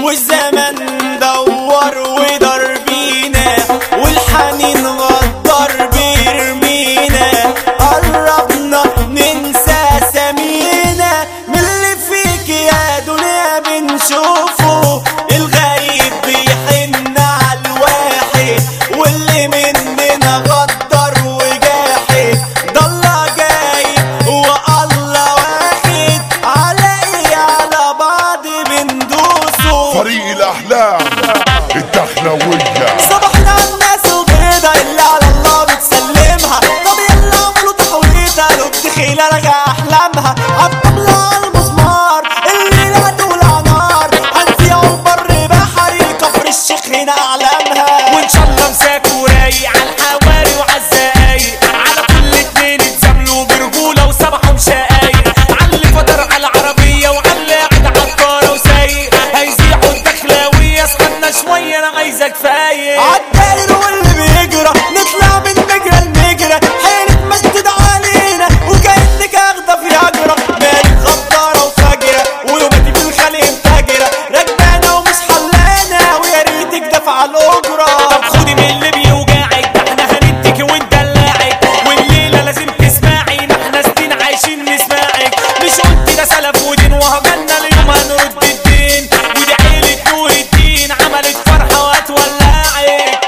والزمن دور ودار بينا والحنين غدر بيرمينا قربنا ننسى سمينا من اللي فيك يا دنيا بنشوفه الغريب بيحن على الواحد واللي مننا غدر وجاحد ضل جاي والله واحد على ايه على بعض بندوسه فريق الاحلام الدخلوية صبحنا على الناس البيضة اللي على الله بتسلمها طب يلا اعملوا تحويطة لو بتخيل رجع احلامها عالطبلة على المسمار اللي لا تولع نار هنفيعوا البر بحري كفر الشيخ هنا اعلامها وان شاء الله مساك ورايق على الحواري وعلى الزقايق على كل اتنين اتزاملوا برجوله وسبحوا شقايق على اللي فطر على العربيه وعلى اللي قاعد عالطاره وسايق هيزيحوا الدخلاويه اصحابنا شويه انا عايزك فايق عالداير واللي بيجرى نطلع من مجرى المجرى حيلك مسدود علينا وكأنك اخدة في هجرة مالك غدارة وفجرة ويوماتي في الخلق متاجرة راكبانا ومش حلانة ويا ريتك دافعة الأجرة طب خدي من اللي بيوجعك ده احنا هنديك وندلعك والليله لازم تسمعي ده احنا سنين عايشين نسمعك مش قلت ده سلف ودين وهجلنا اليوم هنرد الدين ودي عيله نور الدين عملت فرحه وهتولعك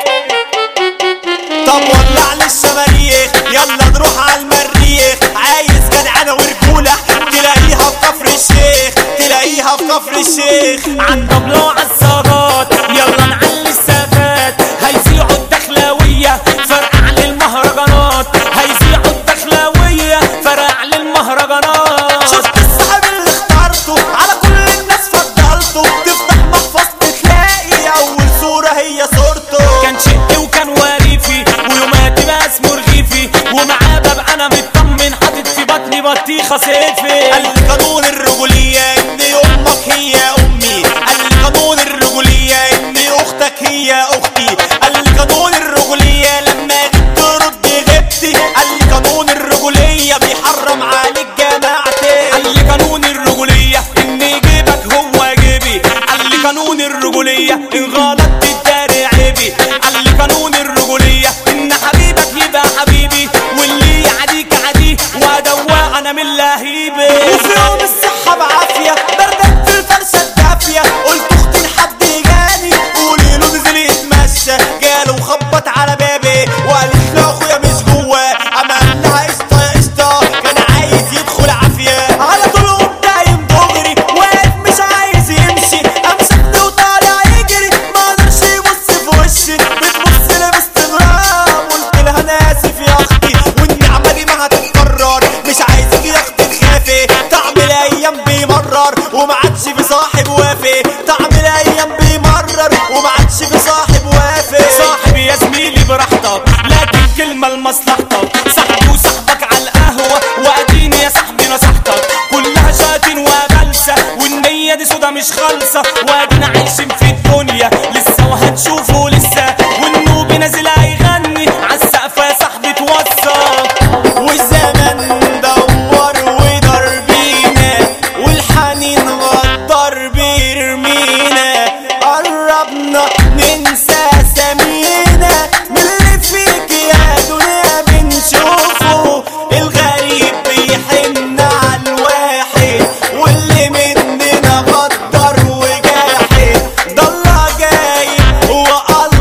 طب ولع للشماريخ يلا نروح على المريخ عايز جدعنة ورجولة تلاقيها في كفر الشيخ تلاقيها في كفر الشيخ عن طبلة وعالزارات يلا نعلي السافات هيذيعوا الدخلاوية فرقع للمهرجانات هيذيعوا الدخلاوية فرقع للمهرجانات شفت الصاحب اللي اخترته على كل الناس فضلته تفتح محفظة تلاقي أول صورة هي صورته كان شقي وكان وريفي ويوماتي بقى اسمه رغيفي ومعاه ببقى انا مطمن حاطط في بطني بطيخه صيفي قال لي قانون الرجولية إن أمك هي أمي قال لي قانون الرجولية إن أختك هي أختي قال لي قانون الرجولية لما جيت ترد غبتي قال لي قانون الرجولية بيحرم عليك جماعتي قال لي قانون الرجولية ان جيبك هو جيبي قال لي قانون الرجولية ان غلطت الداري عيبي قال لي قانون الرجولية ان حبيبك يبقى حبيبي واللي يعديك عديه وادوق انا من لهيبي وفي يوم الصحة بعافية بردت في الفرشة الدافية قلت اختي لحد جاني قولي له نزل يتمشى جاله وخبط على بابي وقالت له اخويا مش جواه عمل لها قشطة يا قشطة كان عايز يدخل عافية على طول قمت قايم دغري واقف مش عايز يمشي قام شدني وطالع يجري ما قدرش يبص في وشي بتبص لي باستغراب قلت لها انا اسف يا اختي والنعمة دي ما هتتكرر مش عايزك يا اختي تخافي طعم الايام بيمرر وما عادش في صاحب وافي طعم الايام بيمرر وما عادش في صاحب وافي صاحبي يا زميلي براحتك لكن كلمة لمصلحتك صاحبي وصاحبك على القهوة واديني يا صاحبي نصحتك كلها شاتين وغلسة والنية دي سودا مش خالصة وادينا عايشين في الدنيا لسه وهتشوفوا لسه والنوبي نازل هيغني عالسقف يا صاحبي توصى والزمن دور ودار بينا والحنين غدر بيرمينا قربنا ننسى سمينا من اللي فيك يا دنيا بنشوفه الغريب بيحن على الواحد واللي مننا غدر وجاحد ضل جاي والله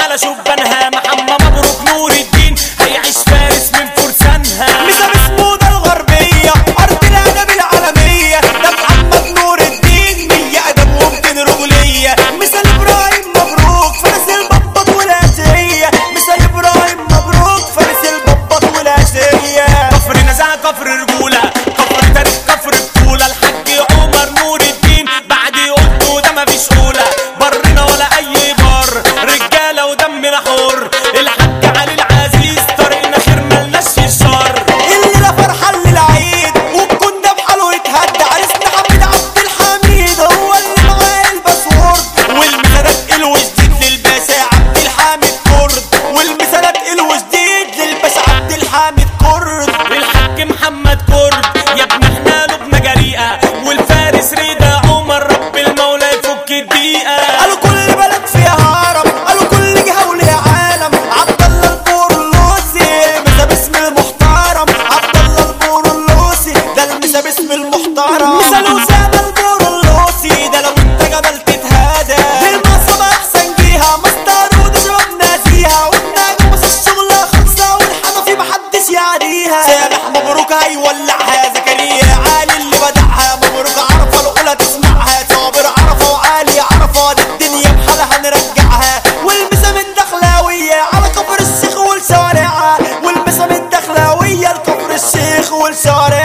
على شبانها محمد مبروك نور الدين هيعيش فارس من فرسانها مثال اسمه ده الغربية أرض الأدب العالمية ده محمد نور الدين مية أدب ومتين رجولية مثال إبراهيم مبروك فارس البطة والآسية مثال إبراهيم مبروك فارس البطة والآسية كفر نزاهة كفر رجولة كفر تاريخ كفر بطولة الحاج عمر نور الدين بعد قلته ده مفيش أولى برنا ولا أي بر رجالة ودمنا حر الحاج علي العزيز طريقنا خير ملناش في الشر الليلة فرحة للعيد والكون ده بحاله يتهدى عريسنا حميد عبد الحميد هو اللي معاه الباسورد والمثالات الوجديد للباشا عبد الحامد كرد والمثالات الوجديد للباشا عبد الحامد كرد الحاج محمد كرد يا ابن احنا لبنا جريئة والفارس رضا عمر رب المولى يفك الدقيقة قالوا كل بلد فيها هرم قالوا كل جهة وليها عالم عبد الله البورلوسي مسا باسم المحترم عبد الله البورلوسي ده المسا باسم المحترم مثال أسامة البورلوسي ده لو انت جبل تتهادى دي المصابة أحسن جيها مستر ودي شباب نازيها والنجم بس الشغل خلصة والحنفي محدش يعديها سامح مبروك هيولعها زكريا علي اللي بدعها مبروك عرفة الأولى تسمعها صابر عرفة وعالي عرفة دي الدنيا بحالها نرجعها والمسا من دخلاوية على كفر الشيخ والشوارعها والمسا من دخلاوية لكفر الشيخ والشوارع